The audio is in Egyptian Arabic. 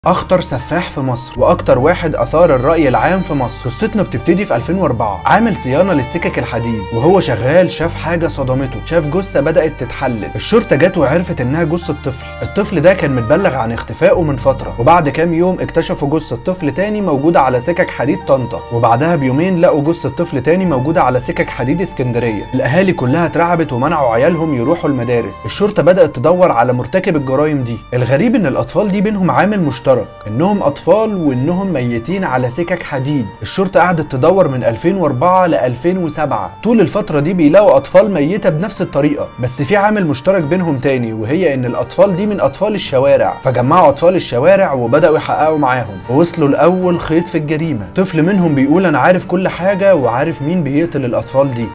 اخطر سفاح في مصر واكتر واحد اثار الراي العام في مصر قصتنا بتبتدي في 2004 عامل صيانه للسكك الحديد وهو شغال شاف حاجه صدمته شاف جثه بدات تتحلل الشرطه جت وعرفت انها جثه طفل الطفل ده كان متبلغ عن اختفائه من فتره وبعد كام يوم اكتشفوا جثه طفل تاني موجوده على سكك حديد طنطا وبعدها بيومين لقوا جثه طفل تاني موجوده على سكك حديد اسكندريه الاهالي كلها اترعبت ومنعوا عيالهم يروحوا المدارس الشرطه بدات تدور على مرتكب الجرائم دي الغريب ان الاطفال دي بينهم عامل مشترك انهم اطفال وانهم ميتين على سكك حديد الشرطه قعدت تدور من 2004 ل 2007 طول الفتره دي بيلاقوا اطفال ميته بنفس الطريقه بس في عامل مشترك بينهم تاني وهي ان الاطفال دي من اطفال الشوارع فجمعوا اطفال الشوارع وبداوا يحققوا معاهم ووصلوا لاول خيط في الجريمه طفل منهم بيقول انا عارف كل حاجه وعارف مين بيقتل الاطفال دي